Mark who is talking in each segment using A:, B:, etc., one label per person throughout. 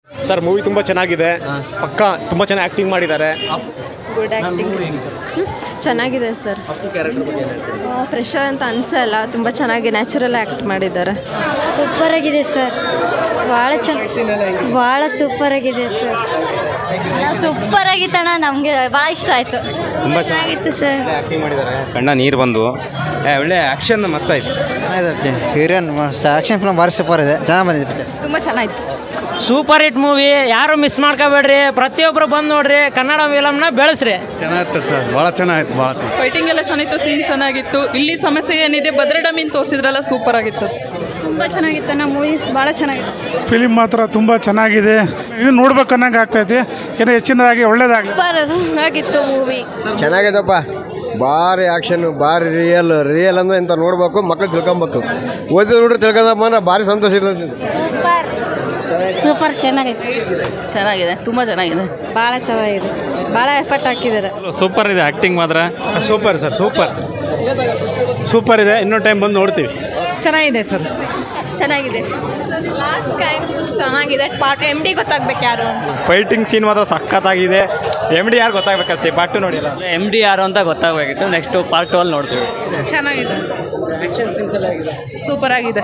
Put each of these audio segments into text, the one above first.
A: sir movie ತುಂಬ ಚೆನ್ನಾಗಿದೆ ಪಕ್ಕ ತುಂಬ ಚೆನ್ನಾಗಿ ಆ್ಯಕ್ಟಿಂಗ್ ಮಾಡಿದ್ದಾರೆ
B: ಗುಡ್ ಆ್ಯಕ್ಟಿಂಗ್ ಚೆನ್ನಾಗಿದೆ ಸರ್ ಪ್ರೆಷರ್ ಅಂತ ಅನಿಸಲ್ಲ ತುಂಬ ಚೆನ್ನಾಗಿ ನ್ಯಾಚುರಲ್ ಆ್ಯಕ್ಟ್ ಮಾಡಿದ್ದಾರೆ
C: ಸೂಪರ್ ಆಗಿದೆ ಸರ್ ಭಾಳ ಚೆನ್ನಾಗಿ ಭಾಳ ಸೂಪರ್ ಆಗಿದೆ ಸರ್ ಸೂಪರ್ ಆಗಿತ್ತಣ್ಣ ನಮಗೆ ಭಾಳ ಇಷ್ಟ ಆಯಿತು
D: ತುಂಬ
C: ಚೆನ್ನಾಗಿತ್ತು ಸರ್
D: ಆ್ಯಕ್ಟಿಂಗ್ ಮಾಡಿದ್ದಾರೆ ಕಣ್ಣ ನೀರು ಬಂದು ಏ, ಒಳ್ಳೆ ಆ್ಯಕ್ಷನ್ ಮಸ್ತ್ ಆಯ್ತು
E: ಹೀರೋಯಿನ್ ಆಕ್ಷನ್ ಫಿಲ್ಮ್ ಭಾರಿ ಸೂಪರ್ ಇದೆ ಚೆನ್ನಾಗಿ ಬಂದಿದೆ ಪಿಕ್ಚರ್
B: ತುಂಬ ಚೆನ್ನಾಗಿತ್ತು
F: ಸೂಪರ್ ಹಿಟ್ ಮೂವಿ ಯಾರು ಮಿಸ್ ಮಾಡ್ಕೋಬೇಡ್ರಿ ಪ್ರತಿಯೊಬ್ಬರು ಬಂದು ನೋಡ್ರಿ ಕನ್ನಡ ಫಿಲಮ್ನ ಬೆಳೆಸ್ರಿ
G: ಚೆನ್ನಾಗಿತ್ತು ಸರ್ ಭಾಳ ಚೆನ್ನಾಗಿತ್ತು ಭಾಳ ಚೆನ್ನಾಗಿ
H: ಫೈಟಿಂಗ್ ಎಲ್ಲ ಚೆನ್ನಾಗಿತ್ತು ಸೀನ್ ಚೆನ್ನಾಗಿತ್ತು ಇಲ್ಲಿ ಸಮಸ್ಯೆ ಏನಿದೆ ಭದ್ರಡ ಮೀನ್ ತೋರಿಸಿದ್ರಲ್ಲ ಸೂಪರ್ ಆಗಿತ್ತು
C: ತುಂಬ ಚೆನ್ನಾಗಿತ್ತು ನಮ್ಮ ಮೂವಿ ಭಾಳ ಚೆನ್ನಾಗಿತ್ತು
G: ಫಿಲಿಮ್ ಮಾತ್ರ ತುಂಬ ಚೆನ್ನಾಗಿದೆ ಇದು ನೋಡ್ಬೇಕು ಅನ್ನಂಗೆ ಆಗ್ತೈತಿ ಏನೋ ಹೆಚ್ಚಿನದಾಗಿ ಒಳ್ಳೇದಾಗಲಿ
C: ಸೂಪರ್ ಆಗಿತ್ತು ಮೂವಿ
I: ಚೆನ್ನಾಗಿದೆಪ್ಪ ಭಾರಿ ಆ್ಯಕ್ಷನ್ ಭಾರಿ ರಿಯಲ್ ರಿಯಲ್ ಅಂದ್ರೆ ಇಂಥ ನೋಡ್ಬೇಕು ಮಕ್ಳು ತಿಳ್ಕೊಬೇಕು ಓದಿದ ಹುಡುಗ್ರು ತಿಳ್ಕೊಂಡಪ್ಪ ಅಂದ್ರೆ ಭಾರಿ ಸಂತೋಷ ಇರ್ತೈತಿ
C: ಸೂಪರ್ ಸೂಪರ್ ಚೆನ್ನಾಗಿತ್ತು
H: ಚೆನ್ನಾಗಿದೆ ತುಂಬ ಚೆನ್ನಾಗಿದೆ
B: ಭಾಳ ಚೆನ್ನಾಗಿದೆ ಭಾಳ ಎಫರ್ಟ್ ಹಾಕಿದ್ದಾರೆ
G: ಸೂಪರ್ ಇದೆ ಆ್ಯಕ್ಟಿಂಗ್ ಮಾತ್ರ ಸೂಪರ್ ಸರ್ ಸೂಪರ್ ಸೂಪರ್ ಇದೆ ಇನ್ನೊಂದು ಟೈಮ್ ಬಂದು ನೋಡ್ತೀವಿ
H: ಚೆನ್ನಾಗಿದೆ ಸರ್
C: ಚೆನ್ನಾಗಿದೆ
B: ಲಾಸ್ಟ್ ಟೈಮ್ ಚೆನ್ನಾಗಿದೆ ಪಾರ್ಟ್ ಎಮ್ ಡಿ ಗೊತ್ತಾಗ್ಬೇಕು ಯಾರು ಅಂತ
A: ಫೈಟಿಂಗ್ ಸೀನ್ ಮಾತ್ರ ಸಖತ್ತಾಗಿದೆ ಎಮ್ ಡಿ ಯಾರು ಗೊತ್ತಾಗಬೇಕಷ್ಟೇ ಪಾರ್ಟು ನೋಡಿಲ್ಲ
F: ಎಮ್ ಡಿ ಯಾರು ಅಂತ ಗೊತ್ತಾಗಬೇಕಿತ್ತು ನೆಕ್ಸ್ಟ್ ಪಾರ್ಟ್ ಟು ಅಲ್ಲಿ ನೋಡ್ತೀವಿ
H: ಚೆನ್ನಾಗಿದೆ ಸೂಪರ್ ಆಗಿದೆ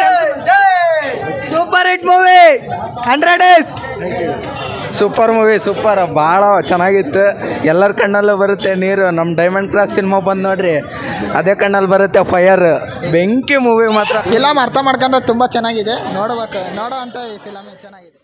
E: super hit movie hundred days super movie super ಭಾಳ ಚೆನ್ನಾಗಿತ್ತು ಎಲ್ಲರ ಕಣ್ಣಲ್ಲೂ ಬರುತ್ತೆ ನೀರು ನಮ್ಮ ಡೈಮಂಡ್ ಕ್ರಾಸ್ ಸಿನಿಮಾ ಬಂದು ನೋಡ್ರಿ ಅದೇ ಕಣ್ಣಲ್ಲಿ ಬರುತ್ತೆ ಫೈರ್ ಬೆಂಕಿ ಮೂವಿ ಮಾತ್ರ ಫಿಲಮ್ ಅರ್ಥ ಮಾಡ್ಕೊಂಡ್ರೆ ತುಂಬ ಚೆನ್ನಾಗಿದೆ ನೋಡ್ಬೇಕು ನೋಡೋ ಅಂತ ಫಿಲಮ್ ಚೆನ್ನಾಗಿದೆ